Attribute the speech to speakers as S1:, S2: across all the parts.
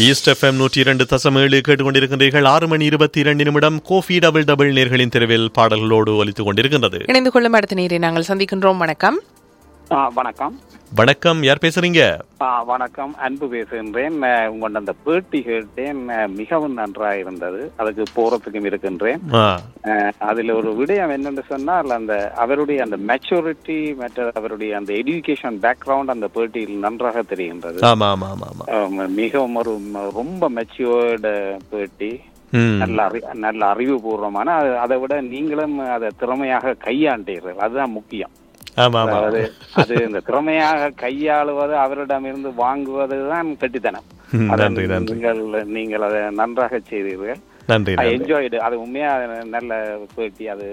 S1: East FM நூற்றி இரண்டு தசம் ஏழு கேட்டுக்கொண்டிருக்கின்றீர்கள் ஆறு மணி இருபத்தி இரண்டு நிமிடம் கோஃபி டபுள் டபுள் நேர்களின் தெருவில் பாடல்களோடு ஒலித்துக் கொண்டிருக்கின்றது
S2: இணைந்து கொள்ளும் அடுத்த நீரை நாங்கள் சந்திக்கின்றோம் வணக்கம்
S3: ஆ, வணக்கம்
S1: வணக்கம் யார் பேசுறீங்க
S3: ஆ, வணக்கம் அன்பு பேசுகின்றேன் அஹ், உங்களோட அந்த பேட்டி கேட்டேன் அஹ், மிகவும் நன்றாக இருந்தது அதுக்கு போறதுக்கும் இருக்கின்றேன்
S1: ஆ,
S3: அஹ், அதுல ஒரு விடயம் என்னன்னு சொன்னால் அந்த அவருடைய அந்த மெச்சூரிட்டி மற்ற அவருடைய அந்த எஜுகேஷன் பேக்ரவுண்ட் அந்த பேட்டியில் நன்றாக தெரிகின்றது
S1: ஆமா ஆமா ஆமா ஆமா
S3: அஹ், மிகவும் ஒரு ம- ரொம்ப மெச்சூர்டு பேட்டி
S1: ம்,
S3: நல்ல அறி நல்ல அறிவுபூர்வமான அது- அதை விட நீங்களும் அதை திறமையாக கையாண்டீர்கள் அதுதான் முக்கியம்
S1: ஆமா ஆமா
S3: அதாவது அது இந்த திறமையாக கையாளுவது அவரிடமிருந்து வாங்குவது தான் கெட்டித்தனம்
S1: ம்,
S3: அதை
S1: நன்றி நன்றி
S3: நீங்கள் நீங்கள் அதை நன்றாக செய்தீர்கள்
S1: நன்றி
S3: ஐ
S1: நன்றி
S3: என்ஜாய்டு அது உண்மையா நல்ல பேட்டி அது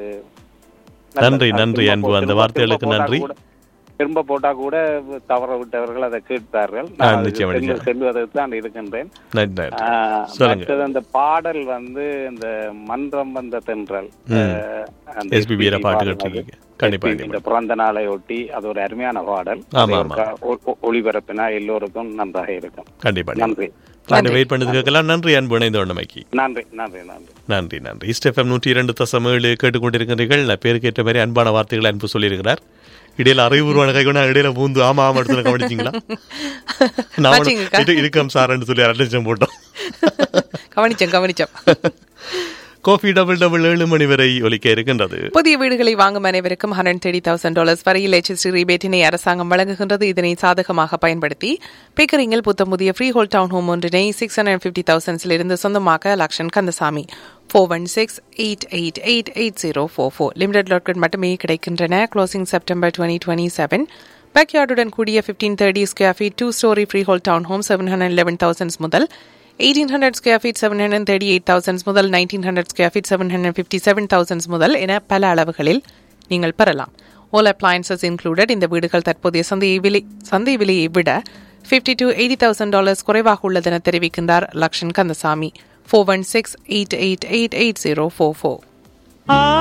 S1: நன்றி,
S3: அது
S1: நன்றி,
S3: திரும்ப
S1: அன்பு.
S3: போ-
S1: அந்த
S3: திரும்ப
S1: வார்த்தைகளுக்கு
S3: போட்டா
S1: நன்றி.
S3: கூட- திரும்ப போட்டா கூட தவற விட்டவர்கள் அதை கேட்பார்கள்
S1: ஆ,
S3: நான் அதுக்கு
S1: நிச்சயம்,
S3: செல்லு-
S1: நிச்சயம்.
S3: செல்வதற்கு தான் இருக்கின்றேன்
S1: நன்றி நன்றி
S3: ஆஹ்,
S1: சொல்லுங்க.
S3: மற்றது அந்த பாடல் வந்து இந்த மன்றம் வந்த தென்றல் ஆஹ், அந்த
S1: SPB ல பாட்டு
S3: பாடல்
S1: கேட்டிருக்கீங்க.
S3: அது.
S1: கண்டிப்பா,
S3: SPB
S1: கண்டிப்பா.
S3: இந்த பிறந்த நாளை ஒட்டி அது ஒரு அருமையான பாடல்
S1: ஆமா,
S3: அதை
S1: ஆமா.
S3: ஒருக்கா ஒ- ஒ- ஒளிபரப்பினா எல்லோருக்கும் நன்றாக இருக்கும்
S1: கண்டிப்பா
S3: நன்றி
S1: நான் வெயிட் பண்ணதுக்கெல்லாம் நன்றி அன்பு இணைந்த உண்மைக்கு
S3: நன்றி நன்றி நன்றி
S1: நன்றி நன்றி ஈஸ்ட் எஃப்எம் நூற்றி இரண்டு தசம் ஏழு கேட்டுக்கொண்டிருக்கிறீர்கள் நான் பேருக்கு ஏற்ற மாதிரி அன்பான வார்த்தைகளை அன்பு சொல்லியிருக்கிறார் இடையில அறிவுருவான கை கொண்டு இடையில பூந்து ஆமா ஆமா எடுத்து கவனிச்சிங்களா நான்
S2: ஆச்சுங்கக்கா.
S1: இது இருக்கம் சார்ன்னு சொல்லி அட்டென்ஷன் போட்டோம்
S2: கவனிச்சோம் கவனிச்சோம்
S1: கோஃபி டபுள் டபுள் ஏழு மணி வரை ஒலிக்க இருக்கின்றது
S2: புதிய வீடுகளை வாங்கும் அனைவருக்கும் ஹண்ட்ரட் தேர்ட்டி தௌசண்ட் டாலர்ஸ் வரையில் HST ரிபேட்டினை அரசாங்கம் வழங்குகின்றது இதனை சாதகமாக பயன்படுத்தி பேக்கரிங்கில் புத்தம் புதிய ஃப்ரீ ஹோல் டவுன் ஹோம் ஒன்றினை சிக்ஸ் ஹண்ட்ரட் ஃபிஃப்டி தௌசண்ட்ஸிலிருந்து சொந்தமாக்க Lakshan Kandasamy four one six eight eight eight eight zero four four limited லாட்கள் மட்டுமே கிடைக்கின்றன closing September twenty twenty seven பேக்யார்டுடன் கூடிய fifteen thirty square feet two storey freehold town home seven hundred eleven thousands முதல் 1800 square feet seven hundred thirty eight thousands முதல் nineteen hundred square feet seven hundred fifty seven thousands முதல் என பல அளவுகளில் நீங்கள் பெறலாம் ஓல் அப்ளையன்சஸ் இன்க்ளூடட் இந்த வீடுகள் தற்போதைய சந்தை விலை சந்தை விலையை விட fifty to eighty thousand dollars குறைவாக உள்ளதென தெரிவிக்கின்றார் Lakshan Kandasamy four one six eight eight eight eight zero four four